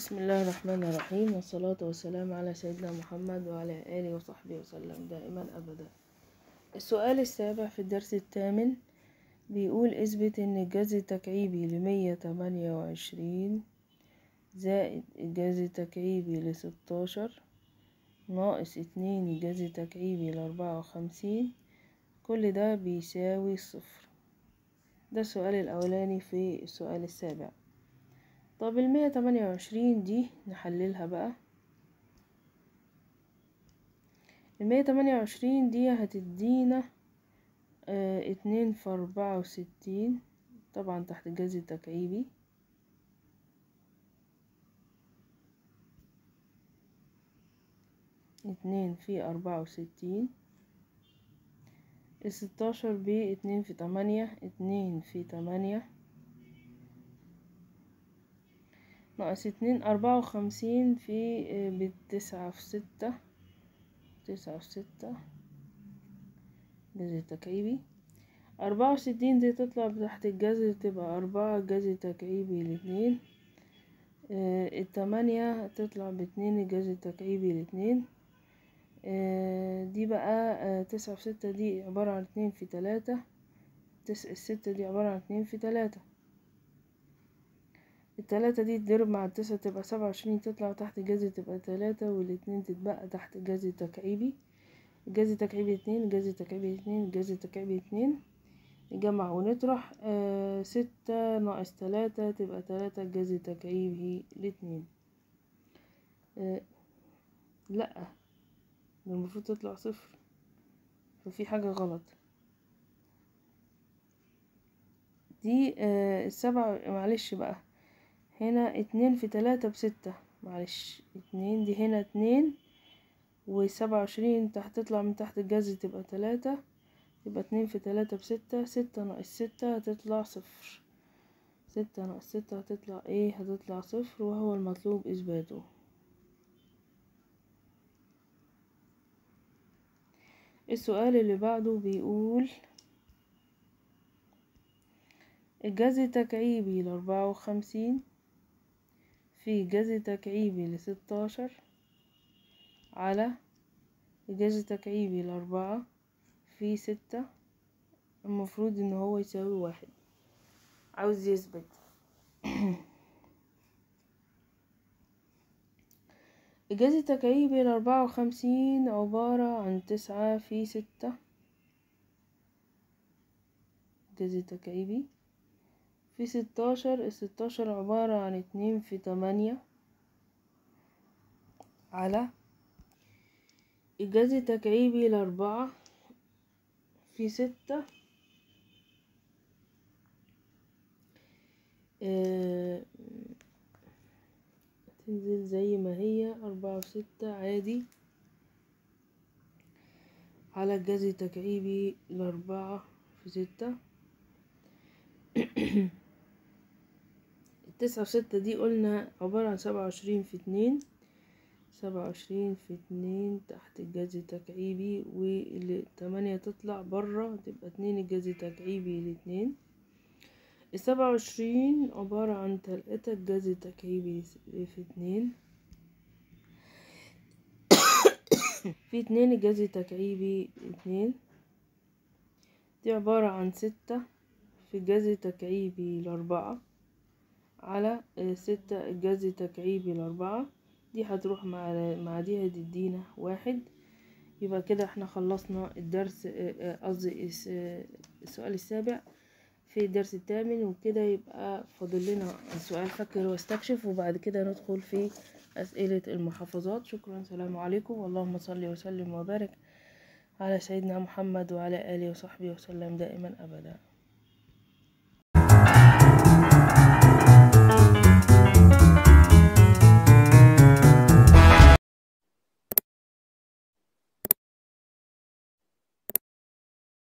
بسم الله الرحمن الرحيم والصلاة والسلام على سيدنا محمد وعلى آله وصحبه وسلم دائما أبدا السؤال السابع في الدرس الثامن بيقول اثبت ان الجذر التكعيبي لمية تمانية وعشرين زائد الجذر التكعيبي لستاشر ناقص اتنين الجذر التكعيبي لأربعة وخمسين كل ده بيساوي صفر ده السؤال الأولاني في السؤال السابع طب المية تمانية وعشرين دي نحللها بقى المية تمانية وعشرين دي هتدينا اه اتنين في أربعة وستين طبعا تحت الجذر التكعيبي اتنين في أربعة وستين الستاشر باتنين في تمانية اتنين في تمانية ناقص اتنين أربعة وخمسين في بتسعة في ستة تسعة في ستة جذر تكعيبي أربعة وستين دي تطلع تحت الجذر تبقى أربعة جذر تكعيبي لاتنين اه التمانية تطلع باتنين الجذر التكعيبي لاتنين اه دي بقى اه تسعة في ستة دي عبارة عن اتنين في تلاتة تسعة الستة دي عبارة عن اتنين في تلاتة التلاتة دي تضرب مع التسعة تبقى سبعة وعشرين تطلع تحت الجذر تبقى تلاتة والاتنين تتبقى تحت الجذر التكعيبي الجذر التكعيبي اتنين الجذر التكعيبي اتنين الجذر التكعيبي اتنين نجمع ونطرح آه ستة ناقص تلاتة تبقى تلاتة الجذر التكعيبي لاتنين آه لأ ده المفروض تطلع صفر ففي حاجة غلط دي آه السبعة معلش بقى هنا اتنين في تلاتة بستة معلش اتنين دي هنا اتنين وسبعة وعشرين تحت تطلع من تحت الجذر تبقى تلاتة يبقى اتنين في تلاتة بستة ستة ناقص ستة هتطلع صفر ستة ناقص ستة هتطلع ايه هتطلع صفر وهو المطلوب اثباته السؤال اللي بعده بيقول الجذر التكعيبي لأربعة وخمسين في جذر تكعيبي لستاشر على الجذر التكعيبي لأربعة في ستة المفروض ان هو يساوي واحد عاوز يثبت الجذر التكعيبي لأربعة وخمسين عبارة عن تسعة في ستة الجذر التكعيبي في ستاشر الستاشر عبارة عن اتنين في تمانية على الجذر التكعيبي لأربعة في ستة آه تنزل زي ما هي أربعة وستة عادي على الجذر التكعيبي لأربعة في ستة التسعة في ستة دي قلنا عبارة عن سبعة وعشرين في اتنين سبعة وعشرين في اتنين تحت الجذر التكعيبي والتمانية تطلع برا تبقى اتنين الجذر التكعيبي لاتنين السبعة وعشرين عبارة عن تلاتة الجذر التكعيبي في اتنين في اتنين الجذر التكعيبي اتنين دي عبارة عن ستة في الجذر التكعيبي لأربعة على ستة الجذر التكعيبي لأربعة دي هتروح مع مع دي هتدينا واحد يبقى كده احنا خلصنا الدرس قصدي السؤال السابع في الدرس الثامن وكده يبقى فاضل لنا سؤال فكر واستكشف وبعد كده ندخل في أسئلة المحافظات شكرا سلام عليكم اللهم صل وسلم وبارك على سيدنا محمد وعلى آله وصحبه وسلم دائما أبدا